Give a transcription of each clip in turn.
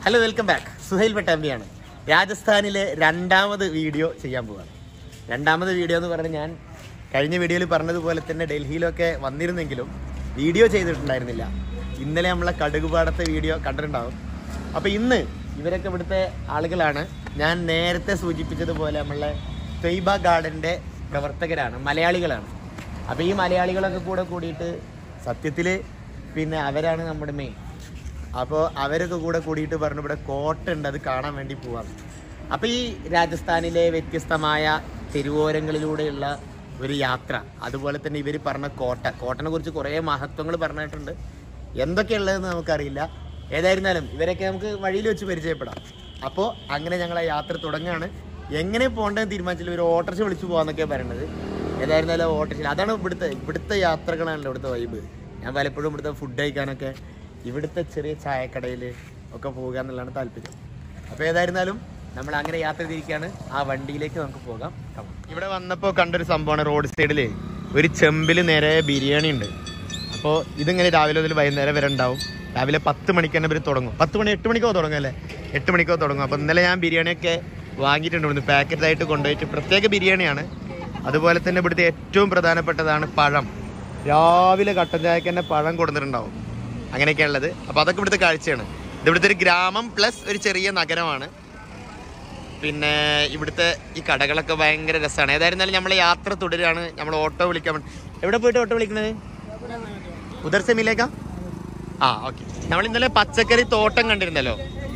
Hello welcome back Suhail പട്ടാമ്പിയാണ് രാജസ്ഥാനിലെ രണ്ടാമത് വീഡിയോ ചെയ്യാൻ പോവാണ് രണ്ടാമത് വീഡിയോ എന്ന് പറഞ്ഞാൽ ഞാൻ കഴിഞ്ഞ വീഡിയോയിൽ പറഞ്ഞതുപോലെ തന്നെ ഡൽഹിയിലൊക്കെ വന്നിരുന്നെങ്കിലും വീഡിയോ ചെയ്തിട്ടുണ്ടായിരുന്നില്ല ഇന്നലെ നമ്മളെ കടുകുപാടത്തെ വീഡിയോ കണ്ടിട്ടുണ്ടാവും അപ്പോൾ ഇന്ന് ഇവരൊക്കെ ഇവിടുത്തെ ആളുകളാണ് ഞാൻ നേരത്തെ സൂചിപ്പിച്ചതുപോലെ നമ്മളെ ത്വയ്ബ ഗാർഡൻ്റെ പ്രവർത്തകരാണ് മലയാളികളാണ് അപ്പോൾ ഈ മലയാളികളൊക്കെ കൂടെ കൂടിയിട്ട് സത്യത്തിൽ പിന്നെ അവരാണ് നമ്മുടെ മെയിൻ അപ്പോൾ അവരൊക്കെ കൂടെ കൂടിയിട്ട് പറഞ്ഞു ഇവിടെ കോട്ട ഉണ്ട് അത് കാണാൻ വേണ്ടി പോവാണ് അപ്പോൾ ഈ രാജസ്ഥാനിലെ വ്യത്യസ്തമായ തെരുവോരങ്ങളിലൂടെയുള്ള ഒരു യാത്ര അതുപോലെ തന്നെ ഇവർ പറഞ്ഞ കോട്ട കോട്ടനെ കുറിച്ച് കുറേ മഹത്വങ്ങൾ പറഞ്ഞിട്ടുണ്ട് എന്തൊക്കെയുള്ളതെന്ന് നമുക്കറിയില്ല ഏതായിരുന്നാലും ഇവരൊക്കെ നമുക്ക് വഴിയിൽ വെച്ച് പരിചയപ്പെടാം അപ്പോൾ അങ്ങനെ ഞങ്ങൾ ആ യാത്ര തുടങ്ങുകയാണ് എങ്ങനെ പോകേണ്ടതെന്ന് തീരുമാനിച്ചില്ല ഒരു ഓട്ടർച്ച വിളിച്ചു പോകാന്നൊക്കെയാണ് പറയണത് ഏതായിരുന്നാലും ഓട്ടർച്ച അതാണ് ഇവിടുത്തെ ഇവിടുത്തെ യാത്രകളാണല്ലോ ഇവിടുത്തെ വൈബ് ഞാൻ പലപ്പോഴും ഇവിടുത്തെ ഫുഡ് കഴിക്കാനൊക്കെ ഇവിടുത്തെ ചെറിയ ചായക്കടയിൽ ഒക്കെ പോകുക എന്നുള്ളതാണ് താല്പര്യം അപ്പോൾ ഏതായിരുന്നാലും നമ്മൾ അങ്ങനെ യാത്ര തിരിക്കുകയാണ് ആ വണ്ടിയിലേക്ക് നമുക്ക് പോകാം Come on. ഇവിടെ വന്നപ്പോൾ കണ്ടൊരു സംഭവമാണ് റോഡ് സൈഡിൽ ഒരു ചെമ്പിൽ നേരെ ബിരിയാണി ഉണ്ട് അപ്പോൾ ഇതിങ്ങനെ രാവിലെ മുതൽ വൈകുന്നേരം വരെ ഉണ്ടാവും രാവിലെ പത്ത് മണിക്ക് തന്നെ ഇവർ തുടങ്ങും പത്ത് മണി എട്ട് മണിക്കോ തുടങ്ങും അല്ലേ എട്ട് മണിക്കോ തുടങ്ങും അപ്പോൾ ഇന്നലെ ഞാൻ ബിരിയാണിയൊക്കെ വാങ്ങിയിട്ടുണ്ട് ഇവിടുന്ന് പാക്കറ്റായിട്ട് കൊണ്ടുപോയിട്ട് പ്രത്യേക ബിരിയാണിയാണ് അതുപോലെ തന്നെ ഇവിടുത്തെ ഏറ്റവും പ്രധാനപ്പെട്ടതാണ് പഴം രാവിലെ കട്ടൻ ചായക്ക് തന്നെ പഴം കൊടുത്തിട്ടുണ്ടാവും അങ്ങനെയൊക്കെയാണ് ഉള്ളത് അപ്പോൾ അതൊക്കെ ഇവിടുത്തെ കാഴ്ചയാണ് ഇത് ഇവിടുത്തെ ഒരു ഗ്രാമം പ്ലസ് ഒരു ചെറിയ നഗരമാണ് പിന്നെ ഇവിടുത്തെ ഈ കടകളൊക്കെ ഭയങ്കര രസമാണ് ഏതായിരുന്നാലും നമ്മൾ യാത്ര തുടരുകയാണ് നമ്മൾ ഓട്ടോ വിളിക്കാൻ വേണ്ടി എവിടെ പോയിട്ട് ഓട്ടോ വിളിക്കണത് ഉദർ സെമിയിലേക്കാ ആ ഓക്കെ നമ്മൾ ഇന്നലെ പച്ചക്കറി തോട്ടം കണ്ടിരുന്നല്ലോ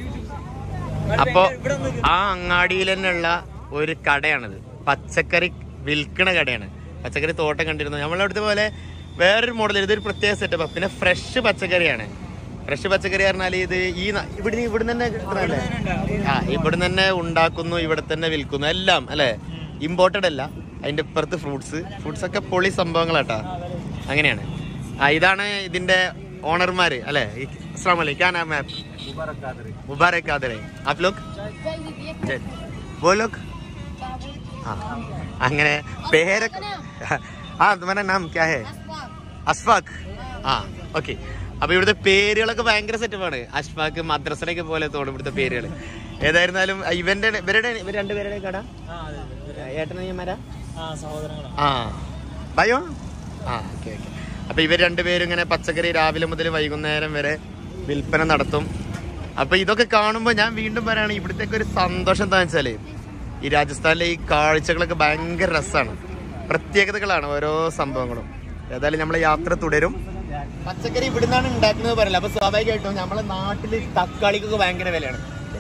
അപ്പോ ആ അങ്ങാടിയിൽ തന്നെയുള്ള ഒരു കടയാണിത് പച്ചക്കറി വിൽക്കണ കടയാണ് പച്ചക്കറി തോട്ടം കണ്ടിരുന്നു നമ്മളവിടുത്തെ പോലെ വേറൊരു മോഡൽ ഇതൊരു പ്രത്യേക സെറ്റപ്പ് പിന്നെ ഫ്രഷ് പച്ചക്കറിയാണ് ഫ്രഷ് പച്ചക്കറി പറഞ്ഞാൽ ഇത് ഈ ന- ഇവിടുന്ന് ഇവിടുന്ന് തന്നെ കിട്ടുന്നതല്ലേ ആ ഇവിടുന്ന് തന്നെ ഉണ്ടാക്കുന്നു ഇവിടെ തന്നെ വിൽക്കുന്നു എല്ലാം അല്ലെ ഇമ്പോർട്ടഡ് അല്ല അതിന്റെ ഇപ്പുറത്ത് ഫ്രൂട്ട്സ് ഫ്രൂട്ട്സ് ഒക്കെ പൊളി സംഭവങ്ങളാട്ടാ അങ്ങനെയാണ് ആ ഇതാണ് ഇതിന്റെ ഓണർമാര് അല്ലെ അസ്സാം വലൈക്കും ക്യാ നാം ഹൈ ആപ്? मुबारक कादर है आप लोग जय वो लोग हाँ അങ്ങനെ പേരൊക്കെ ആ तुम्हारा नाम क्या है അസ്ഫാഖ് ആ ഓക്കെ അപ്പൊ ഇവിടുത്തെ പേരുകളൊക്കെ ഭയങ്കര സെറ്റപ്പാണ് അഷ്ഫാഖ് മദ്രസയിലൊക്കെ പോലെ തോന്നും ഇവിടുത്തെ പേരുകൾ ഏതായിരുന്നാലും ഇവന്റെ ഇവരുടെ ഇവർ രണ്ടുപേരുടെ കട ഏട്ടനയ്യന്മാരാ ആ ഭയോ ആ ഓക്കെ ഓക്കെ അപ്പൊ ഇവർ രണ്ടുപേരും ഇങ്ങനെ പച്ചക്കറി രാവിലെ മുതൽ വൈകുന്നേരം വരെ വിൽപ്പന നടത്തും അപ്പൊ ഇതൊക്കെ കാണുമ്പോൾ ഞാൻ വീണ്ടും പറയാണ് ഇവിടുത്തെ ഒരു സന്തോഷം എന്താ വെച്ചാല് ഈ രാജസ്ഥാനിലെ ഈ കാഴ്ചകളൊക്കെ ഭയങ്കര രസമാണ് പ്രത്യേകതകളാണ് ഓരോ സംഭവങ്ങളും ഏതായാലും നമ്മളെ യാത്ര തുടരും പച്ചക്കറി ഇവിടുന്നാണ് ഉണ്ടാക്കുന്നത് പറയില്ല അപ്പൊ സ്വാഭാവികമായിട്ടും നമ്മളെ നാട്ടില് തക്കാളിക്കൊക്കെ ഭയങ്കര വിലയാണ്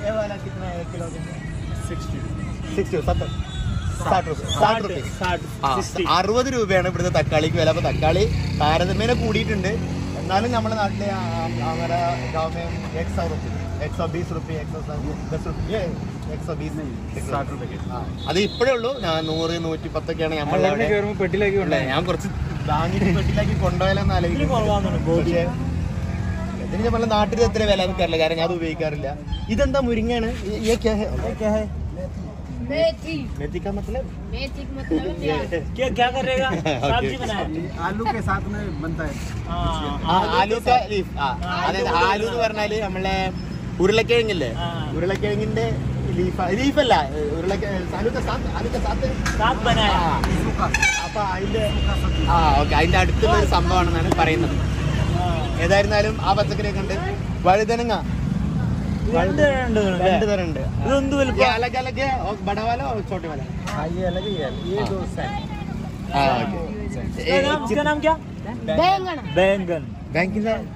സിക്സ്റ്റി സത്तर സാठ रुपये साठ रुपये ആ, അറുപത് രൂപയാണ് ഇവിടുത്തെ തക്കാളിക്ക് വില അപ്പൊ തക്കാളി താരതമ്യേന കൂടിയിട്ടുണ്ട് എന്നാലും നമ്മുടെ നാട്ടിലെ ആ, ആ, हमारा गांव में एक सौ रुपये एक सौ बीस रुपये एक सौ दस रुपये एक सौ बीस साठ रुपये അത് ഇപ്പോഴേ ഉള്ളൂ ഞാൻ നൂറ് നൂറ്റി പത്തൊക്കെയാണ് നമ്മളെ അവിടെ പെട്ടിലേക്ക് അല്ലേ, ഞാൻ കുറച്ച് വാങ്ങിയിട്ട് പെട്ടിലാക്കി കൊണ്ടുപോയാലെന്ന് ആലോചിക്കുന്നു പക്ഷേ, ഇതിന് നമ്മളെ നാട്ടിൽ എത്ര വില എനിക്കറിയില്ല കാരണം ഞാൻ അത് ഉപയോഗിക്കാറില്ല ഇതെന്താ മുരിങ്ങയാണ് ये- ये क्या है ये क्या है मेथी मेथी का मतलब मेथी का मतलब है ये- प्याज क्या क्या करेगा Okay. सब्जी बनाया आलू के साथ में बनता है हाँ, ആ, ആലൂക്ക ലീഫ് ആ അതായത് ആലു എന്ന് പറഞ്ഞാല് നമ്മളെ ഉരുളക്കിഴങ്ങില്ലേ ആ. ഉരുളക്കിഴങ്ങിന്റെ ലീഫ് ലീഫല്ല ഉരുളക്കിഴങ്ങ് ആലൂക്ക സാത്ത് ആലൂക്ക സാത്ത് साथ बनाया ആ. അപ്പൊ അതിന്റെ ആ ഓക്കെ അതിന്റെ അടുത്തുള്ള ഒരു സംഭവമാണെന്നാണ് പറയുന്നത് ഏതായിരുന്നാലും ആ പച്ചക്കറിയൊക്കെ ഉണ്ട് വഴുതനങ്ങ രണ്ട് രണ്ട് ഉണ്ട് രണ്ട് തരം ഉണ്ട് ഇതെന്ത് വലുപ്പം? ये अलग अलग है और बड़ा वाला और छोटे वाला हाँ ये अलग ही है ये हाँ। दो सेट हाँ ओके इसका नाम इसका नाम क्या बैंगन बैंगन बैंक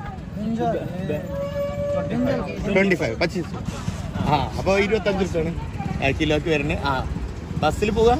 ട്വന്റി ഫൈവ് പച്ചീസ് ആ അപ്പോൾ ഇരുപത്തഞ്ച് റുപ്യാണ് കിലോക്ക് വരുന്നത് ആ ബസ്സിൽ പോകാം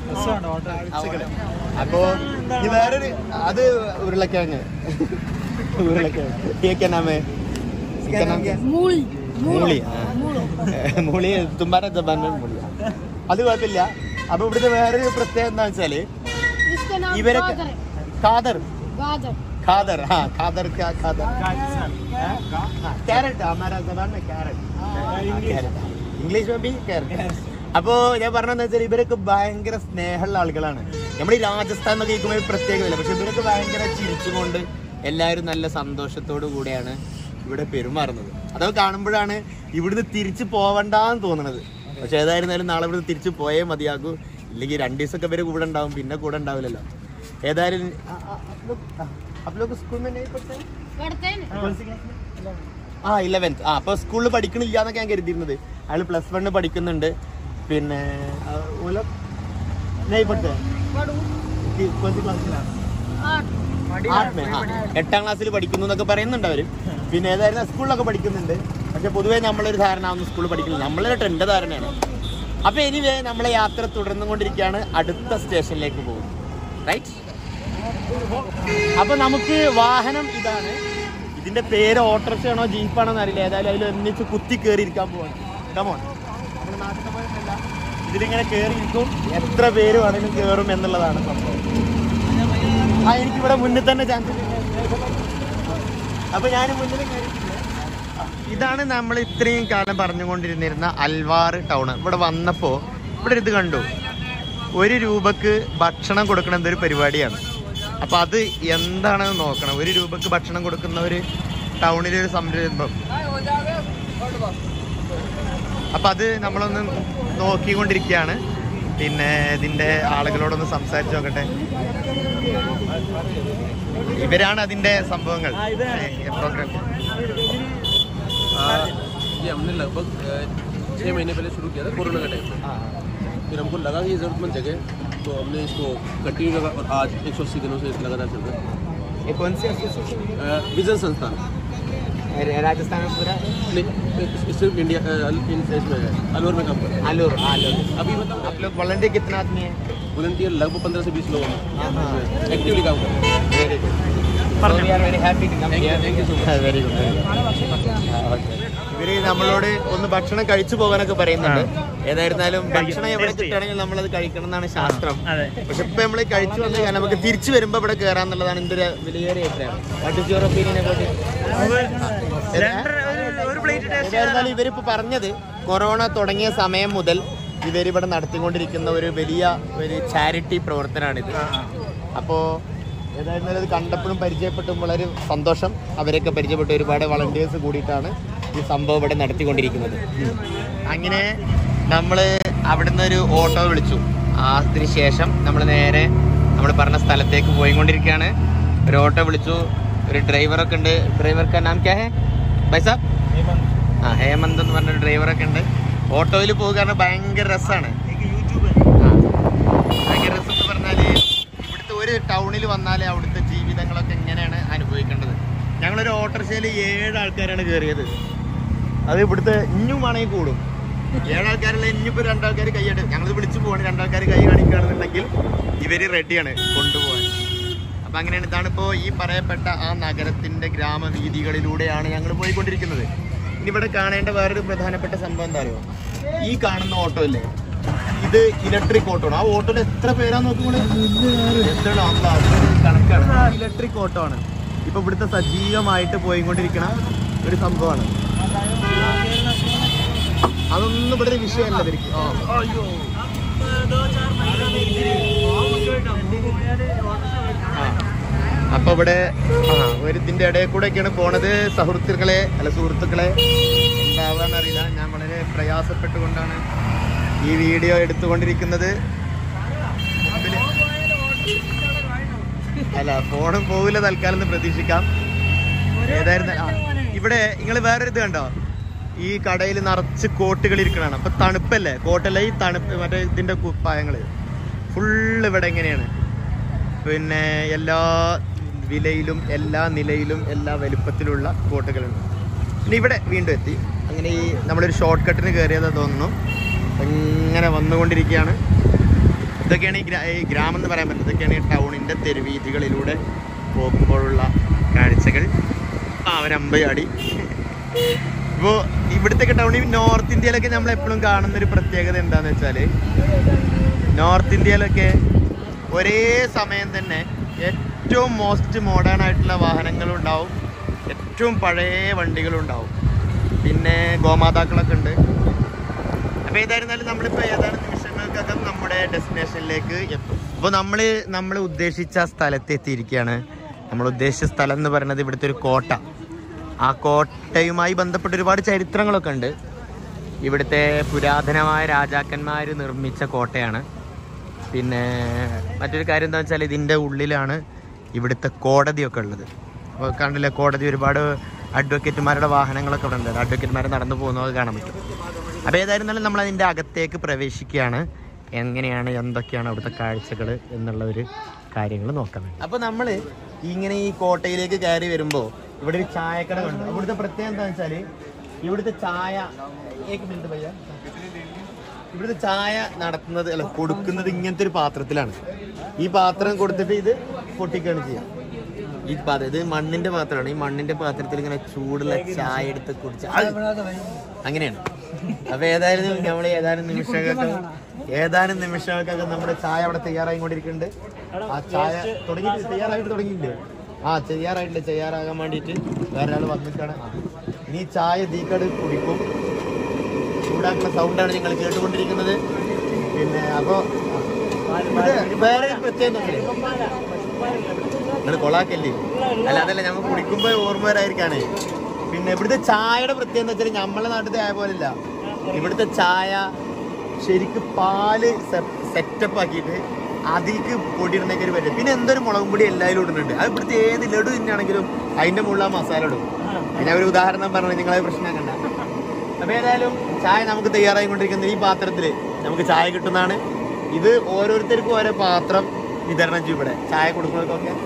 അപ്പോ ഇത് വേറൊരു അത് ഉരുളക്കിഴങ്ങ് ഉരുളക്കിഴങ്ങ് കേക്ക് നാമേ मूली മൂളി മൂളി തുമ്പാര ജബാൻ മൂളി അത് കുഴപ്പമില്ല അപ്പൊ ഇവിടുത്തെ വേറൊരു പ്രത്യേകത എന്താ വെച്ചാല് इसका नाम ഇവരൊക്കെ गाजर है ഖാദർ गाजर ഖാദർ हाँ ഖാദർ क्या ഖാദർ कैरेट हमारा जबान में कैरेट ഇംഗ്ലീഷ് में भी कैरेट അപ്പോ ഞാൻ പറഞ്ഞതെന്ന് വെച്ചാൽ ഇവരൊക്കെ ഭയങ്കര സ്നേഹമുള്ള ആളുകളാണ് നമ്മുടെ ഈ രാജസ്ഥാൻ എന്നൊക്കെ കേൾക്കുമ്പോൾ ഒരു പ്രത്യേകതയില്ല പക്ഷെ ഇവരൊക്കെ ഭയങ്കര ചിരിച്ചുകൊണ്ട് എല്ലാവരും നല്ല സന്തോഷത്തോടു കൂടെയാണ് ഇവിടെ പെരുമാറുന്നത് അതൊക്കെ കാണുമ്പോഴാണ് ഇവിടുന്ന് തിരിച്ചു പോവണ്ടെന്ന് തോന്നുന്നത് പക്ഷെ ഏതായിരുന്നാലും നാളെ ഇവിടുന്ന് തിരിച്ചു പോയേ മതിയാകൂ ഇല്ലെങ്കിൽ രണ്ട് ദിവസമൊക്കെ ഇവര് കൂടെ ഉണ്ടാവും പിന്നെ കൂടെ ഉണ്ടാവില്ലല്ലോ ഏതായാലും ആ, ആ, आप लोग- ആ, आप लोग स्कूल में नहीं पढ़ते हैं? पढ़ते हैं ना कौन सी class में? ആ ഇലവൻത്ത് ആ അപ്പൊ സ്കൂളിൽ പഠിക്കണില്ല എന്നൊക്കെ ഞാൻ കരുതിയിരുന്നത് അയാൾ പ്ലസ് വണ്ണ് പഠിക്കുന്നുണ്ട് പിന്നെ ആ, ഓല नहीं पढ़ते हैं? पढ़ू कि- कौन सी class में? आठ ആർട്ട് മേ, ആ. എട്ടാം ക്ലാസ്സിൽ പഠിക്കുന്നു എന്നൊക്കെ പറയുന്നുണ്ട് അവര് പിന്നെ ഏതായാലും സ്കൂളിലൊക്കെ പഠിക്കുന്നുണ്ട് പക്ഷെ പൊതുവേ നമ്മളൊരു ധാരണ ഒന്നും സ്കൂളിൽ പഠിക്കില്ല നമ്മളൊരു എന്റെ ധാരണയാണ് അപ്പൊ എനിവേ നമ്മളെ യാത്ര തുടർന്നുകൊണ്ടിരിക്കുകയാണ് അടുത്ത സ്റ്റേഷനിലേക്ക് പോകും റൈറ്റ് അപ്പൊ നമുക്ക് വാഹനം ഇതാണ് ഇതിന്റെ പേര് ഓട്ടോറിക്ഷ ആണോ ജീപ്പാണോ എന്ന് അറിയില്ല ഏതായാലും അതിൽ ഒന്നിച്ച് കുത്തി കയറിയിരിക്കാൻ പോവാണ് കമോൺ നമ്മുടെ നാട്ടിലെ പോലെയല്ല ഇതിലിങ്ങനെ കയറിയിരിക്കും എത്ര പേര് വേണമെങ്കിലും കയറും എന്നുള്ളതാണ് സംഭവം ആ എനിക്കിവിടെ മുന്നിൽ തന്നെ ചാൻസ് അപ്പൊ ഞാൻ മുന്നിൽ കയറിയിട്ടില്ല. ഇതാണ് നമ്മൾ ഇത്രയും കാലം പറഞ്ഞുകൊണ്ടിരുന്നിരുന്ന അൽവാർ ടൗൺ ഇവിടെ വന്നപ്പോ ഇവിടെ ഇത് കണ്ടു ഒരു രൂപക്ക് ഭക്ഷണം കൊടുക്കണം ഒരു പരിപാടിയാണ് അപ്പൊ അത് എന്താണെന്ന് നോക്കണം ഒരു രൂപക്ക് ഭക്ഷണം കൊടുക്കുന്ന ഒരു ടൗണിലെ ഒരു സംരംഭം അപ്പൊ അത് നമ്മളൊന്ന് നോക്കിക്കൊണ്ടിരിക്കുകയാണ് പിന്നെ ഇതിന്റെ ആളുകളോടൊന്ന് സംസാരിച്ചു നോക്കട്ടെ ഇവരാണ് അതിന്റെ സംഭവങ്ങൾ ആ, ഇവരാണ്. പ്രോഗ്രാം ये हमने लगभग अ, छः महीने पहले शुरू किया था कोरोना के टाइम पे फिर हमको लगा कि ये ज़रूरतमंद जगह है, तो हमने इसको कंटिन्यू लगा और आज 180 दिनों से लगातार चल रहा है अ, विजन संस्थान राजस्थान में पूरा नहीं इस- सिर्फ इंडिया अ, इन इसमें है अलवर में काम कर रहे हैं आलूर आलूर अभी बताओ आप लोग वॉलंटियर कितना आदमी है वॉलंटियर लगभग पंद्रह से बीस लोग हाँ, हाँ। हैं एक्टिवली काम कर रहे हैं very good So we are very happy to come Thank you, here. thank you so much. Ah, very good, very good. Ah, okay. ഇവര് നമ്മളോട് ഒന്ന് ഭക്ഷണം കഴിച്ചു പോകാനൊക്കെ പറയുന്നുണ്ട് ഏതായിരുന്നാലും ഭക്ഷണം എവിടെ Taste ചെയ്യാം. കിട്ടുകയാണെങ്കിൽ നമ്മളത് കഴിക്കണം എന്നാണ് ശാസ്ത്രം അതെ പക്ഷെ ഇപ്പൊ നമ്മൾ കഴിച്ചു വന്നു കഴിഞ്ഞാൽ നമുക്ക് തിരിച്ചു വരുമ്പോ ഇവിടെ കയറാന്നുള്ളതാണ് എന്റെ ഒരു വിലയേറിയ അഭിപ്രായം വാട്ട് ഇസ് യുവർ ഒപ്പീനിയൻ രണ്ടര ഒരു- ഒരു പ്ലേറ്റ് ടേസ്റ്റ് ഏതായിരുന്നാലും ഇവരിപ്പോ പറഞ്ഞത് കൊറോണ തുടങ്ങിയ സമയം മുതൽ ഇവരിവിടെ നടത്തിക്കൊണ്ടിരിക്കുന്ന ഒരു വലിയ ഒരു ചാരിറ്റി പ്രവർത്തനമാണിത് അപ്പോൾ ഏതായിരുന്നാലും ഇത് കണ്ടപ്പോഴും പരിചയപ്പെട്ടും വളരെ സന്തോഷം അവരൊക്കെ പരിചയപ്പെട്ട ഒരുപാട് വളണ്ടിയേഴ്സ് കൂടിയിട്ടാണ് ഈ സംഭവം ഇവിടെ നടത്തിക്കൊണ്ടിരിക്കുന്നത് അങ്ങനെ നമ്മൾ അവിടുന്ന് ഒരു ഓട്ടോ വിളിച്ചു അതിന് ശേഷം നമ്മൾ നേരെ നമ്മൾ പറഞ്ഞ സ്ഥലത്തേക്ക് പോയിക്കൊണ്ടിരിക്കുകയാണ് ഒരു ഓട്ടോ വിളിച്ചു ഒരു ഡ്രൈവറൊക്കെ ഉണ്ട് ഡ്രൈവർക്ക് നാം ക്യാ ഹേ ബൈ സാബ് ആ ഹേമന്ത് എന്ന് പറഞ്ഞ ഡ്രൈവറൊക്കെ ഉണ്ട് ഓട്ടോയിൽ പോകുക ഭയങ്കര രസമാണ് ഭയങ്കര രസം എന്ന് പറഞ്ഞാല് ഇവിടുത്തെ ഒരു ടൗണിൽ വന്നാലേ അവിടുത്തെ ജീവിതങ്ങളൊക്കെ എങ്ങനെയാണ് അനുഭവിക്കേണ്ടത് ഞങ്ങളൊരു ഓട്ടോറിക്ഷയിൽ ഏഴ് ആൾക്കാരാണ് കയറിയത് അത് ഇവിടുത്തെ ഇഞ്ഞും വേണമെങ്കിൽ കൂടും ഏഴ് ആൾക്കാരുള്ള ഇനിയിപ്പോ രണ്ടാൾക്കാർ കൈയ്യട് ഞങ്ങൾ വിളിച്ചു പോവാണ് രണ്ടാൾക്കാർ കൈ കാണിക്കുകയാണെന്നുണ്ടെങ്കിൽ ഇവര് റെഡിയാണ് കൊണ്ടുപോകാൻ അപ്പൊ അങ്ങനെയാണ് ഇതാണ് ഇപ്പോ ഈ പറയപ്പെട്ട ആ നഗരത്തിന്റെ ഗ്രാമവീതികളിലൂടെയാണ് ഞങ്ങൾ പോയിക്കൊണ്ടിരിക്കുന്നത് ഇനി ഇവിടെ കാണേണ്ട വേറൊരു പ്രധാനപ്പെട്ട സംഭവം എന്താ അറിയോ ഈ കാണുന്ന ഓട്ടോ ഇല്ലേ ഇത് ഇലക്ട്രിക് ഓട്ടോ ആണ് ആ ഓട്ടോയിൽ എത്ര പേരാ നോക്കുമ്പോൾ എന്താണ് അള്ളാ, അതൊരു കണക്കാണ് ഇലക്ട്രിക് ഓട്ടോ ആണ് ഇപ്പൊ ഇവിടുത്തെ സജീവമായിട്ട് പോയിക്കൊണ്ടിരിക്കണ ഒരു സംഭവമാണ് അതൊന്നും ഇവിടെ ഒരു വിഷയമല്ല ഇവർക്ക് ആ. ആ. അപ്പൊ ഇവിടെ ആ ഒരു ഇതിന്റെ ഇടയിൽ കൂടെ ഒക്കെയാണ് പോണത് സുഹൃത്തുക്കളെ അല്ല സുഹൃത്തുക്കളെ എന്താവാന്ന് അറിയില്ല ഞാൻ വളരെ പ്രയാസപ്പെട്ടുകൊണ്ടാണ് ഈ വീഡിയോ എടുത്തുകൊണ്ടിരിക്കുന്നത് മുമ്പില് അല്ല ഫോണും പോകില്ല തൽക്കാലം എന്ന് പ്രതീക്ഷിക്കാം ഏതായിരുന്നു ആ, ഇവിടെ നിങ്ങൾ വേറൊരു ഇത് കണ്ടോ ഈ കടയിൽ നിറച്ച് കോട്ടുകൾ ഇരിക്കണതാണ് അപ്പൊ തണുപ്പല്ലേ കോട്ടല്ല ഈ തണുപ്പ് മറ്റേ ഇതിന്റെ കുപ്പായങ്ങള് ഫുള്ള് ഇവിടെ എങ്ങനെയാണ് പിന്നെ എല്ലാ വിലയിലും എല്ലാ നിലയിലും എല്ലാ വലുപ്പത്തിലുള്ള കോട്ടുകളുണ്ട് പിന്നെ ഇവിടെ വീണ്ടും എത്തി അങ്ങനെ ഈ നമ്മളൊരു ഷോർട്ട് കട്ടിന് കയറിയതാ തോന്നുന്നു ഇങ്ങനെ വന്നുകൊണ്ടിരിക്കുകയാണ് ഇതൊക്കെയാണ് ഈ ഗ്രാ- ഈ ഗ്രാമം എന്ന് പറയാൻ പറ്റുന്നത് ഇതൊക്കെയാണ് ഈ ടൗണിൻ്റെ തെരുവീഥികളിലൂടെ പോകുമ്പോഴുള്ള കാഴ്ചകൾ ആ ഒരു അമ്പയാടി ഇപ്പോൾ ഇവിടുത്തെ ടൗണിൽ നോർത്ത് ഇന്ത്യയിലൊക്കെ നമ്മൾ എപ്പോഴും കാണുന്ന ഒരു പ്രത്യേകത എന്താണെന്ന് വെച്ചാൽ നോർത്ത് ഇന്ത്യയിലൊക്കെ ഒരേ സമയം തന്നെ ഏറ്റവും മോസ്റ്റ് മോഡേൺ ആയിട്ടുള്ള വാഹനങ്ങളും ഉണ്ടാവും ഏറ്റവും പഴയ വണ്ടികളും ഉണ്ടാവും പിന്നെ ഗോമാതാക്കളൊക്കെ ഉണ്ട് അപ്പോൾ ഏതായിരുന്നാലും നമ്മളിപ്പോൾ ഏതാനും നിമിഷങ്ങൾക്കകം നമ്മുടെ ഡെസ്റ്റിനേഷനിലേക്ക് എത്തും അപ്പോൾ നമ്മൾ നമ്മൾ ഉദ്ദേശിച്ച സ്ഥലത്ത് എത്തിയിരിക്കുകയാണ് നമ്മൾ ഉദ്ദേശിച്ച സ്ഥലം എന്ന് പറയുന്നത് ഇവിടുത്തെ ഒരു കോട്ട ആ കോട്ടയുമായി ബന്ധപ്പെട്ട ഒരുപാട് ചരിത്രങ്ങളൊക്കെ ഉണ്ട് ഇവിടുത്തെ പുരാതനമായ രാജാക്കന്മാർ നിർമ്മിച്ച കോട്ടയാണ് പിന്നെ മറ്റൊരു കാര്യം എന്താ വെച്ചാൽ ഇതിൻ്റെ ഉള്ളിലാണ് ഇവിടുത്തെ കോടതിയൊക്കെ ഉള്ളത് അപ്പോൾ കണ്ടില്ലേ കോടതി ഒരുപാട് അഡ്വക്കേറ്റുമാരുടെ വാഹനങ്ങളൊക്കെ ഇവിടെ ഉണ്ട് അഡ്വക്കേറ്റുമാർ നടന്നു പോകുന്നത് കാണാൻ പറ്റും അപ്പോൾ ഏതായിരുന്നാലും നമ്മൾ അതിൻ്റെ അകത്തേക്ക് പ്രവേശിക്കുകയാണ് എങ്ങനെയാണ് എന്തൊക്കെയാണ് അവിടുത്തെ കാഴ്ചകൾ എന്നുള്ള ഒരു കാര്യങ്ങൾ നോക്കാൻ വേണ്ടി അപ്പോൾ നമ്മൾ ഇങ്ങനെ ഈ കോട്ടയിലേക്ക് കയറി വരുമ്പോൾ ഇവിടെ ഒരു ചായക്കട കണ്ടു ഇവിടുത്തെ പ്രത്യേകത എന്താണെന്ന് വെച്ചാൽ ഇവിടുത്തെ ചായ ഏക്ക് മിനിറ്റ് ഭയ്യ ഇവിടുത്തെ ചായ നടത്തുന്നത് അല്ല കൊടുക്കുന്നത് ഇങ്ങനത്തെ ഒരു പാത്രത്തിലാണ് ഈ പാത്രം കൊടുത്തിട്ട് ഇത് പൊട്ടിക്കുകയാണ് ചെയ്യാം ഈ പാത്രം ഇത് മണ്ണിന്റെ പാത്രമാണ് ഈ മണ്ണിന്റെ പാത്രത്തിൽ ഇങ്ങനെ ചൂടുള്ള ചായ എടുത്ത് കുടിച്ച അങ്ങനെയാണ് അപ്പൊ ഏതായാലും നമ്മൾ ഏതാനും നിമിഷങ്ങൾക്ക് ഏതാനും നിമിഷങ്ങൾക്കൊക്കെ നമ്മുടെ ചായ അവിടെ തയ്യാറായിക്കൊണ്ടിരിക്കുന്നുണ്ട് ആ ചായ തുടങ്ങി തയ്യാറായിട്ട് തുടങ്ങിയിട്ടുണ്ട് ആ തയ്യാറായിട്ടുണ്ട് തയ്യാറാകാൻ വേണ്ടിയിട്ട് വേറെ ഒരാൾ വന്നിട്ടാണ് ആ. ഇനി ഈ ചായ ദീക്കട് കുടിക്കും ചൂടാക്കുന്ന സൗണ്ടാണ് നിങ്ങൾ കേട്ടുകൊണ്ടിരിക്കുന്നത് പിന്നെ അപ്പോ ഇത് വേറെ ഒരു പ്രത്യേകത നിങ്ങൾ കൊളാക്കല്ലേ അല്ല അതല്ല ഞങ്ങൾ കുടിക്കുമ്പോ ഓർമ്മ വരായിരിക്കാണ് പിന്നെ ഇവിടുത്തെ ചായയുടെ പ്രത്യേകത എന്ന് വെച്ചാൽ നമ്മളെ നാട്ടിലത്തെ ആയ പോലില്ല ഇവിടുത്തെ ചായ ശരിക്ക് പാല് സെറ്റപ്പ് ആക്കിയിട്ട് അതിലേക്ക് പൊടി ഇടുന്നൊക്കെ ഒരു പരിപാടി പിന്നെ എന്തൊരു മുളകും പൊടി എല്ലാവരും ഇടുന്നുണ്ട് അത് ഇവിടുത്തെ ഏത് ലഡു തിന്നാണെങ്കിലും അതിന്റെ മുകളിൽ ആ മസാല ഇടും പിന്നെ ഒരു ഉദാഹരണം പറഞ്ഞു നിങ്ങളെ പ്രശ്നം കണ്ട അപ്പൊ ഏതായാലും ചായ നമുക്ക് തയ്യാറായിക്കൊണ്ടിരിക്കുന്ന ഈ പാത്രത്തിൽ നമുക്ക് ചായ കിട്ടുന്നതാണ് ഇത് ഓരോരുത്തർക്കും ഓരോ പാത്രം വിതരണം ചെയ്യും ഇവിടെ ചായ കൊടുക്കുന്നവർക്കൊക്കെ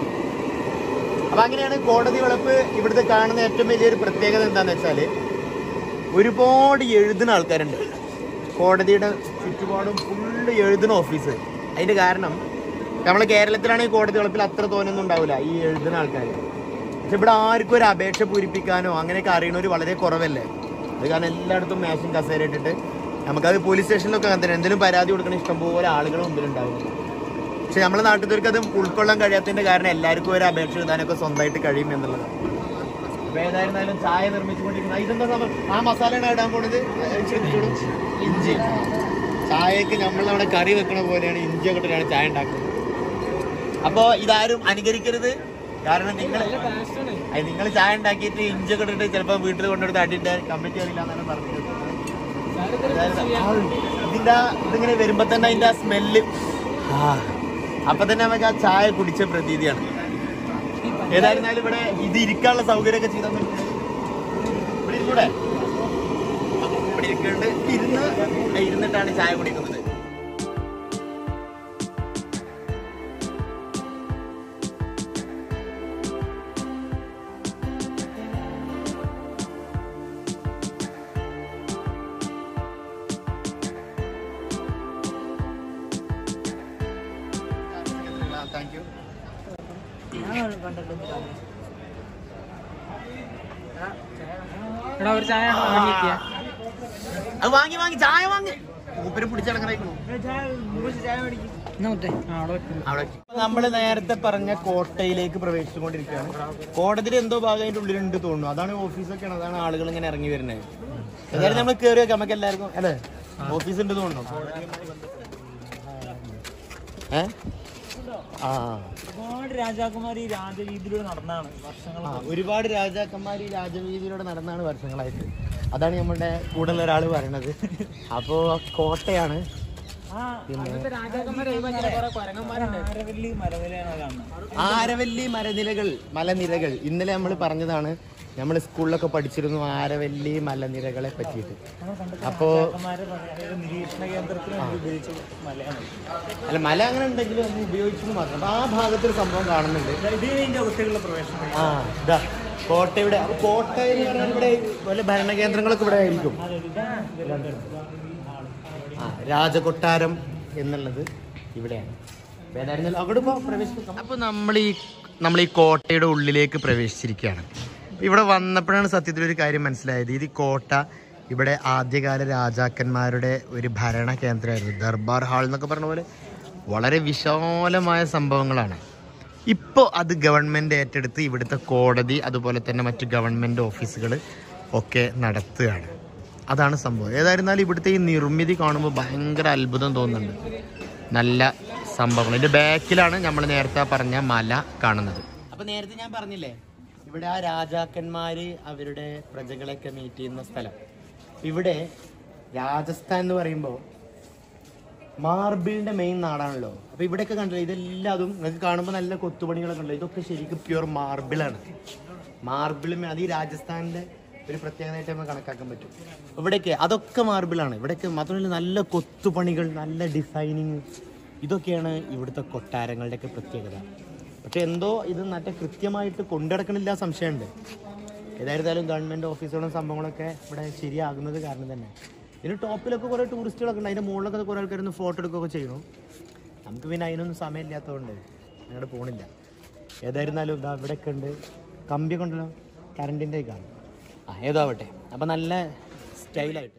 അപ്പൊ അങ്ങനെയാണ് കോടതി വളപ്പ് ഇവിടുത്തെ കാണുന്ന ഏറ്റവും വലിയൊരു പ്രത്യേകത എന്താന്ന് വെച്ചാല് ഒരുപാട് എഴുതുന്ന ആൾക്കാരുണ്ട് കോടതിയുടെ ചുറ്റുപാടും ഫുള്ള് എഴുതുന്ന ഓഫീസ് അതിന്റെ കാരണം നമ്മളെ കേരളത്തിലാണ് ഈ കോടതി വളപ്പിൽ അത്ര തോനൊന്നും ഉണ്ടാവില്ല ഈ എഴുതുന്ന ആൾക്കാർ പക്ഷെ ഇവിടെ ആർക്കും ഒരു അപേക്ഷ പൂരിപ്പിക്കാനോ അങ്ങനെയൊക്കെ അറിയണവർ വളരെ കുറവല്ലേ അത് കാരണം എല്ലായിടത്തും മേശയും കസേര ഇട്ടിട്ട് നമുക്കത് പോലീസ് സ്റ്റേഷനിലൊക്കെ അങ്ങനെ തന്നെ എന്തെങ്കിലും പരാതി കൊടുക്കണ ഇഷ്ടംപോലെ ആളുകൾ മുമ്പിൽ ഉണ്ടാവും പക്ഷെ നമ്മളെ നാട്ടിലേക്ക് അത് ഉൾക്കൊള്ളാൻ കഴിയാത്തതിന്റെ കാരണം എല്ലാവർക്കും ഒരു അപേക്ഷ എഴുതാനൊക്കെ സ്വന്തമായിട്ട് കഴിയും എന്നുള്ളതാണ് അപ്പൊ ഏതായിരുന്നാലും ചായ നിർമ്മിച്ചുകൊണ്ടിരിക്കുന്ന ഇതെന്താ സംഭവം ആ മസാലയാണ് ഇടാൻ പോണത് അത് ശ്രദ്ധിച്ചോളൂ ഇഞ്ചി ചായക്ക് നമ്മൾ അവിടെ കറി വെക്കണ പോലെയാണ് ഇഞ്ചി ഒക്കെ ഇട്ടിട്ടാണ് ചായ ഉണ്ടാക്കുന്നത് അപ്പോ ഇതാരും അനുകരിക്കരുത് കാരണം നിങ്ങൾ നിങ്ങൾ ചായ ഉണ്ടാക്കിയിട്ട് ഇഞ്ചി ഒക്കെ ഇട്ടിട്ട് ചിലപ്പോൾ വീട്ടിൽ കൊണ്ടെടുത്ത് അടിന്റെ കമ്മിറ്റി അറിയില്ല എന്നാണ് പറഞ്ഞത് ഇതിന്റെ ഇതിങ്ങനെ വരുമ്പോ തന്നെ അതിന്റെ ആ സ്മെല്ല് അപ്പൊ തന്നെ നമുക്ക് ആ ചായ കുടിച്ച പ്രതീതിയാണ് ഏതായിരുന്നാലും ഇവിടെ ഇത് ഇരിക്കാനുള്ള സൗകര്യമൊക്കെ ചെയ്താൽ ഇവിടെ ഇരിക്കൂടെ ഇവിടെ ഇരിക്കുന്നുണ്ട് ഇരുന്ന് ഇരുന്നിട്ടാണ് ചായ കുടിക്കുന്നത് താങ്ക് യു എടാ ഒരു ചായ വാങ്ങിക്കുക അത് വാങ്ങി വാങ്ങി ചായ വാങ്ങി മൂപ്പര് പിടിച്ചടങ്ങണേക്കണു ചായ മേടിക്കും അവിടെ വെക്കുന്നു അവിടെ നമ്മൾ നേരത്തെ പറഞ്ഞ കോട്ടയിലേക്ക് പ്രവേശിച്ചുകൊണ്ടിരിക്കുകയാണ് കോടതിയിൽ എന്തോ ഭാഗം അതിന്റെ ഉള്ളിലുണ്ട് തോന്നുന്നു അതാണ് ഓഫീസൊക്കെയാണ് അതാണ് ആളുകൾ ഇങ്ങനെ ഇറങ്ങി വരുന്നത് ഏതായാലും നമ്മൾ കയറി വെക്കാം നമുക്ക് എല്ലാവർക്കും അല്ലേ ഓഫീസ് ഉണ്ട് തോന്നുന്നു ഏ ആ ഒരുപാട് രാജാക്കന്മാർ ഈ രാജവീതിയിലൂടെ നടന്നാണ് വർഷങ്ങൾ ആ, ഒരുപാട് രാജാക്കന്മാർ ഈ രാജവീതിയിലൂടെ നടന്നാണ് വർഷങ്ങളായിട്ട് അതാണ് നമ്മുടെ കൂടെ ഒരാൾ പറയണത് അപ്പോ കോട്ടയാണ് ആരവല്ലി മലനിലയാണ് കാണുന്നത് ആരവല്ലി മരനിരകൾ മലനിരകൾ ഇന്നലെ നമ്മൾ പറഞ്ഞതാണ് നമ്മൾ സ്കൂളിലൊക്കെ പഠിച്ചിരുന്നു ആരവല്ലി മലനിരകളെ പറ്റിയിട്ട് അപ്പോ രാജാക്കന്മാരെ പറഞ്ഞ നിരീക്ഷണ കേന്ദ്രത്തിന് വേണ്ടി ഉപയോഗിച്ച മലയാണ് അല്ല മല അങ്ങനെ ഉണ്ടെങ്കിലും അത് ഉപയോഗിച്ചത് മാത്രം അപ്പൊ ആ ഭാഗത്തൊരു സംഭവം കാണുന്നുണ്ട് ഇത് ഇതിന്റെ അകത്തേക്കുള്ള പ്രവേശനം ആ ഇതാ കോട്ടയുടെ അപ്പൊ കോട്ട എന്ന് പറഞ്ഞാൽ ഇവിടെ വല്ല ഭരണകേന്ദ്രങ്ങളൊക്കെ ഇവിടെ ആയിരിക്കും ആ രാജകൊട്ടാരം എന്നുള്ളത് ഇവിടെയാണ് അപ്പൊ ഏതായിരുന്നാലും അവിടെ ഇപ്പോൾ പ്രവേശിക്കാം അപ്പോൾ നമ്മൾ ഈ നമ്മൾ ഈ കോട്ടയുടെ ഉള്ളിലേക്ക് പ്രവേശിച്ചിരിക്കുകയാണ് ഇവിടെ വന്നപ്പോഴാണ് സത്യത്തിൽ ഒരു കാര്യം മനസ്സിലായത് ഇത് ഈ കോട്ട ഇവിടെ ആദ്യകാല രാജാക്കന്മാരുടെ ഒരു ഭരണ കേന്ദ്രമായിരുന്നു ദർബാർ ഹാൾ എന്നൊക്കെ പറഞ്ഞ പോലെ വളരെ വിശാലമായ സംഭവങ്ങളാണ് ഇപ്പോൾ അത് ഗവൺമെൻറ് ഏറ്റെടുത്ത് ഇവിടുത്തെ കോടതി അതുപോലെ തന്നെ മറ്റ് ഗവൺമെൻറ് ഓഫീസുകൾ ഒക്കെ നടത്തുകയാണ് അതാണ് സംഭവം ഏതായിരുന്നാലും ഇവിടുത്തെ ഈ നിർമ്മിതി കാണുമ്പോൾ ഭയങ്കര അത്ഭുതം തോന്നുന്നുണ്ട് നല്ല സംഭവങ്ങൾ ഇതിന്റെ ബാക്കിലാണ് നമ്മൾ നേരത്തെ പറഞ്ഞ മല കാണുന്നത് അപ്പൊ നേരത്തെ ഞാൻ പറഞ്ഞില്ലേ ഇവിടെ ആ രാജാക്കന്മാര് അവരുടെ പ്രജകളെയൊക്കെ മീറ്റ് ചെയ്യുന്ന സ്ഥലം ഇവിടെ രാജസ്ഥാൻ എന്ന് പറയുമ്പോൾ മാർബിളിന്റെ മെയിൻ നാടാണല്ലോ അപ്പൊ ഇവിടെയൊക്കെ കണ്ടില്ലേ ഇതെല്ലാതും നിങ്ങൾക്ക് കാണുമ്പോൾ നല്ല കൊത്തുപണികളൊക്കെ ഉണ്ടല്ലോ ഇതൊക്കെ ശരിക്കും പ്യുവർ മാർബിളാണ് മാർബിൾ അത് ഈ രാജസ്ഥാനിന്റെ ഒരു പ്രത്യേകതയായിട്ട് നമുക്ക് കണക്കാക്കാൻ പറ്റും ഇവിടെയൊക്കെ അതൊക്കെ മാർബിളാണ് ഇവിടെയൊക്കെ മാത്രമല്ല നല്ല കൊത്തുപണികൾ നല്ല ഡിസൈനിങ് ഇതൊക്കെയാണ് ഇവിടുത്തെ കൊട്ടാരങ്ങളുടെയൊക്കെ പ്രത്യേകത പക്ഷെ എന്തോ ഇത് നല്ല കൃത്യമായിട്ട് കൊണ്ടുനടക്കണില്ല സംശയമുണ്ട് ഏതായിരുന്നാലും ഗവൺമെന്റ് ഓഫീസുകളും സംഭവങ്ങളൊക്കെ ഇവിടെ ശരിയാകുന്നത് കാരണം തന്നെ ഇതിന് ടോപ്പിലൊക്കെ കുറേ ടൂറിസ്റ്റുകളൊക്കെ ഉണ്ട് അതിന്റെ മുകളിലൊക്കെ കുറേ ആൾക്കാർ ഫോട്ടോ എടുക്കുകയൊക്കെ ചെയ്യണം നമുക്ക് പിന്നെ അതിനൊന്നും സമയമില്ലാത്തതുകൊണ്ട് അങ്ങോട്ട് പോണില്ല ഏതായിരുന്നാലും ഇതാ ഇവിടെയൊക്കെ ഉണ്ട് കമ്പിയൊക്കെ ഉണ്ടല്ലോ കറണ്ടിൻ്റെ കാണും ആ ഏതോ ആവട്ടെ അപ്പം നല്ല സ്റ്റൈലായിട്ട്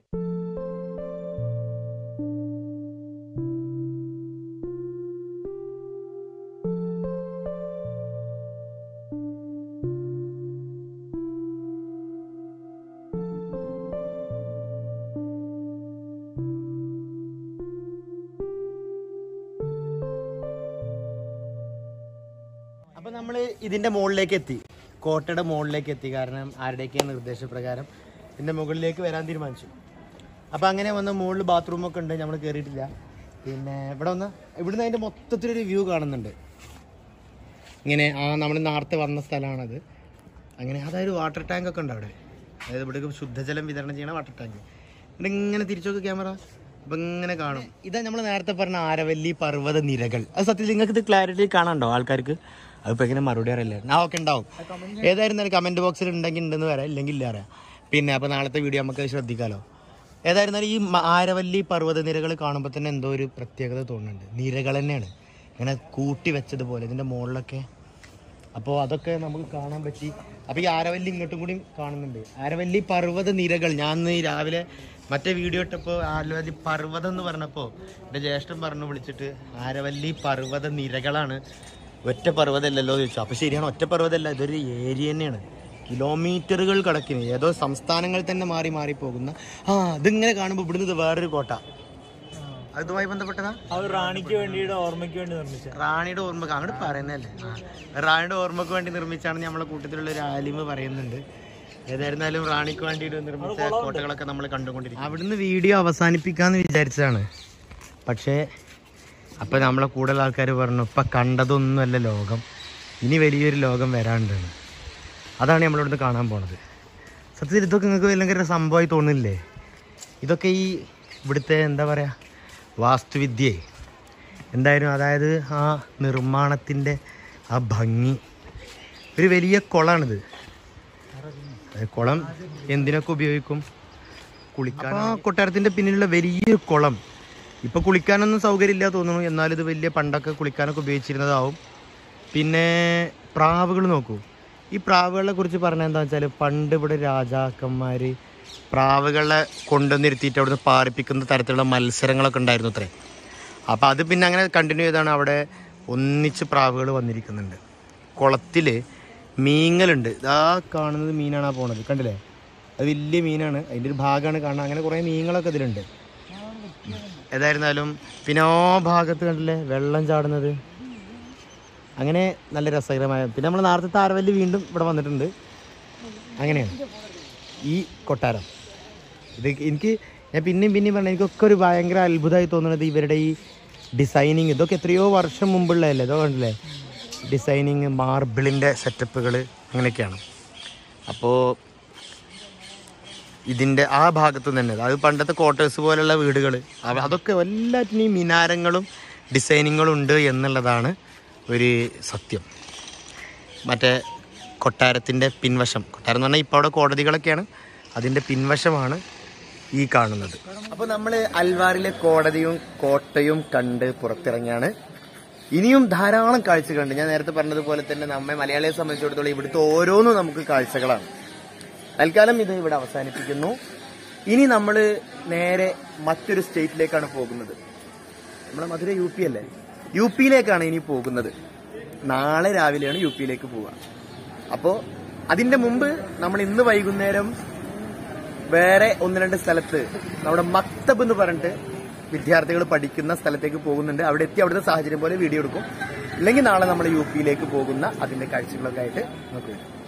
അപ്പൊ നമ്മൾ ഇതിന്റെ മുകളിലേക്ക് എത്തി കോട്ടയുടെ മുകളിലേക്ക് എത്തി കാരണം ആരുടെയൊക്കെ നിർദ്ദേശപ്രകാരം ഇതിന്റെ മുകളിലേക്ക് വരാൻ തീരുമാനിച്ചു അപ്പൊ അങ്ങനെ വന്ന് മുകളിൽ ബാത്റൂം ഒക്കെ ഉണ്ട് നമ്മൾ കയറിയിട്ടില്ല പിന്നെ ഇവിടെ വന്ന് ഇവിടുന്ന് അതിന്റെ മൊത്തത്തിലൊരു വ്യൂ കാണുന്നുണ്ട് ഇങ്ങനെ ആ നമ്മൾ നേരത്തെ വന്ന സ്ഥലമാണത് അങ്ങനെ അതായത് വാട്ടർ ടാങ്ക് ഒക്കെ ഉണ്ട് അവിടെ അതായത് ഇവിടെ ശുദ്ധജലം വിതരണം ചെയ്യണ വാട്ടർ ടാങ്ക് ഇവിടെ ഇങ്ങനെ തിരിച്ചു നോക്ക് ക്യാമറ അപ്പൊ ഇങ്ങനെ കാണും ഇതാ നമ്മൾ നേരത്തെ പറഞ്ഞ ആരവല്ലി പർവ്വത നിരകൾ അത് സത്യത്തിൽ നിങ്ങൾക്ക് ഇത് ക്ലാരിറ്റി കാണാണ്ടോ ആൾക്കാർക്ക് അതിപ്പോ എങ്ങനെ മറുപടി അറിയില്ല ആ ഓക്കെ ഉണ്ടാവും ഏതായിരുന്നാലും കമന്റ് ബോക്സിൽ ഉണ്ടെങ്കിൽ ഉണ്ടെന്ന് വരാം ഇല്ലെങ്കിൽ ഇല്ല അറിയാം പിന്നെ അപ്പൊ നാളത്തെ വീഡിയോ നമുക്ക് ശ്രദ്ധിക്കാലോ ഏതായിരുന്നാലും ഈ മ- ആരവല്ലി പർവ്വത നിരകൾ കാണുമ്പോൾ തന്നെ എന്തോ ഒരു പ്രത്യേകത തോന്നുന്നുണ്ട് നിരകൾ തന്നെയാണ് ഇങ്ങനെ കൂട്ടി വെച്ചതുപോലെ ഇതിന്റെ മുകളിലൊക്കെ അപ്പോൾ അതൊക്കെ നമുക്ക് കാണാൻ പറ്റി അപ്പോൾ ഈ ആരവല്ലി ഇങ്ങോട്ടും കൂടി കാണുന്നുണ്ട് ആരവല്ലി പർവ്വത നിരകൾ ഞാൻ ഇന്ന് ഈ രാവിലെ മറ്റേ വീഡിയോ ഇട്ടപ്പോൾ ആരവല്ലി പർവ്വതം എന്ന് പറഞ്ഞപ്പോൾ എൻ്റെ ജ്യേഷ്ഠൻ പറഞ്ഞു വിളിച്ചിട്ട് ആരവല്ലി പർവ്വത നിരകളാണ് ഒറ്റ പർവ്വതമല്ലല്ലോ എന്ന് ചോദിച്ചു അപ്പോൾ ശരിയാണ് ഒറ്റ പർവ്വതമല്ല ഇതൊരു ഏരിയ തന്നെയാണ് കിലോമീറ്ററുകൾ കണക്കിന് ഏതോ സംസ്ഥാനങ്ങൾ തന്നെ മാറി മാറി പോകുന്ന ആ ഇതിങ്ങനെ കാണുമ്പോൾ ഇവിടുന്ന് ഇത് വേറൊരു കോട്ട അതുമായി ബന്ധപ്പെട്ടതാ അവർ റാണിക്ക് വേണ്ടിയുടെ ഓർമ്മയ്ക്ക് വേണ്ടി നിർമ്മിച്ച റാണിയുടെ ഓർമ്മക്ക് അങ്ങോട്ട് പറയുന്നതല്ലേ ആ. റാണിയുടെ ഓർമ്മക്ക് വേണ്ടി നിർമ്മിച്ചാണ് നമ്മളെ കൂട്ടത്തിലുള്ള ഒരു ആലിമ് പറയുന്നുണ്ട് ഏതായിരുന്നാലും റാണിക്ക് വേണ്ടിയിട്ട് നിർമ്മിച്ച കോട്ടകളൊക്കെ നമ്മൾ കണ്ടുകൊണ്ടിരിക്കും അവിടുന്ന് വീഡിയോ അവസാനിപ്പിക്കാന്ന് വിചാരിച്ചതാണ് പക്ഷേ അപ്പം നമ്മളെ കൂടുതൽ ആൾക്കാർ പറഞ്ഞു ഇപ്പം കണ്ടതൊന്നുമല്ല ലോകം ഇനി വലിയൊരു ലോകം വരാണ്ടെന്ന് അതാണ് നമ്മളിവിടുന്ന് കാണാൻ പോണത് സത്യത്തിൽ ഇതൊക്കെ നിങ്ങൾക്ക് ഭയങ്കര സംഭവമായി തോന്നില്ലേ ഇതൊക്കെ ഈ ഇവിടുത്തെ എന്താ പറയുക വാസ്തുവിദ്യയെ എന്തായാലും അതായത് ആ നിർമ്മാണത്തിൻ്റെ ആ ഭംഗി ഒരു വലിയ കുളമാണിത് അത് കുളം എന്തിനൊക്കെ ഉപയോഗിക്കും കുളിക്കാൻ ആ കൊട്ടാരത്തിൻ്റെ പിന്നിലുള്ള വലിയൊരു കുളം ഇപ്പൊ കുളിക്കാനൊന്നും സൗകര്യമില്ല തോന്നുന്നു എന്നാലും ഇത് വലിയ പണ്ടൊക്കെ കുളിക്കാനൊക്കെ ഉപയോഗിച്ചിരുന്നതാവും പിന്നെ പ്രാവുകൾ നോക്കൂ ഈ പ്രാവുകളെ കുറിച്ച് പറഞ്ഞാൽ എന്താ വെച്ചാൽ പണ്ട് ഇവിടെ രാജാക്കന്മാര് പ്രാവുകളെ കൊണ്ടുവന്നിരുത്തിയിട്ട് അവിടുന്ന് പാറിപ്പിക്കുന്ന തരത്തിലുള്ള മത്സരങ്ങളൊക്കെ ഉണ്ടായിരുന്നു അത്രേ അപ്പോൾ അത് പിന്നെ അങ്ങനെ കണ്ടിന്യൂ ചെയ്താണ് അവിടെ ഒന്നിച്ച് പ്രാവുകൾ വന്നിരിക്കുന്നുണ്ട് കുളത്തിൽ മീങ്ങലുണ്ട് ഇതാ കാണുന്നത് മീനാണ് ആ പോണത് കണ്ടില്ലേ അത് വലിയ മീനാണ് അതിൻ്റെ ഒരു ഭാഗമാണ് കാണുന്നത് അങ്ങനെ കുറേ മീനുകളൊക്കെ ഇതിലുണ്ട് ഏതായിരുന്നാലും പിന്നെ ആ ഭാഗത്ത് കണ്ടില്ലേ വെള്ളം ചാടുന്നത് അങ്ങനെ നല്ല രസകരമായ പിന്നെ നമ്മൾ നേരത്തെ താരവല്ലി വീണ്ടും ഇവിടെ വന്നിട്ടുണ്ട് അങ്ങനെയാണ് ഈ കൊട്ടാരം ഇത് എനിക്ക് ഞാൻ പിന്നെയും പിന്നെയും പറഞ്ഞു എനിക്കൊക്കെ ഒരു ഭയങ്കര അത്ഭുതമായി തോന്നുന്നത് ഇവരുടെ ഈ ഡിസൈനിങ് ഇതൊക്കെ എത്രയോ വർഷം മുമ്പുള്ളതല്ലേ ഇതൊക്കെ കണ്ടില്ലേ ഡിസൈനിങ് മാർബിളിൻ്റെ സെറ്റപ്പുകൾ അങ്ങനെയൊക്കെയാണ് അപ്പോൾ ഇതിൻ്റെ ആ ഭാഗത്ത് തന്നെ അത് പണ്ടത്തെ ക്വാർട്ടേഴ്സ് പോലുള്ള വീടുകൾ അതൊക്കെ എല്ലാറ്റിനും ഈ മിനാരങ്ങളും ഡിസൈനിങ്ങുകളും ഉണ്ട് എന്നുള്ളതാണ് ഒരു സത്യം മറ്റേ കൊട്ടാരത്തിൻ്റെ പിൻവശം കൊട്ടാരം എന്ന് പറഞ്ഞാൽ ഇപ്പോൾ അവിടെ കോടതികളൊക്കെയാണ് അതിൻ്റെ പിൻവശമാണ് ഈ കാണുന്നത് അപ്പോൾ നമ്മൾ അൽവാറിലെ കോടതിയും കോട്ടയും കണ്ട് പുറത്തിറങ്ങിയാണ് ഇനിയും ധാരാളം കാഴ്ചകളുണ്ട് ഞാൻ നേരത്തെ പറഞ്ഞതുപോലെ തന്നെ നമ്മെ മലയാളിയെ സംബന്ധിച്ചിടത്തോളം ഇവിടുത്തെ ഓരോന്നും നമുക്ക് കാഴ്ചകളാണ് തൽക്കാലം ഇത് ഇവിടെ അവസാനിപ്പിക്കുന്നു ഇനി നമ്മൾ നേരെ മറ്റൊരു സ്റ്റേറ്റിലേക്കാണ് പോകുന്നത് നമ്മളെ മധുര യു പി അല്ലേ യു പിയിലേക്കാണ് ഇനി പോകുന്നത് നാളെ രാവിലെയാണ് യു പിയിലേക്ക് പോവുക അപ്പോൾ അതിന്റെ മുമ്പ് നമ്മൾ ഇന്ന് വൈകുന്നേരം വേറെ ഒന്ന് രണ്ട് സ്ഥലത്ത് നമ്മുടെ മക്തബ് എന്ന് പറഞ്ഞിട്ട് വിദ്യാർത്ഥികൾ പഠിക്കുന്ന സ്ഥലത്തേക്ക് പോകുന്നുണ്ട് അവിടെ എത്തി അവിടുത്തെ സാഹചര്യം പോലെ വീഡിയോ എടുക്കും ഇല്ലെങ്കിൽ നാളെ നമ്മൾ യു പിയിലേക്ക് പോകുന്ന അതിന്റെ കാഴ്ചകളൊക്കെ ആയിട്ട് നമുക്ക് വരും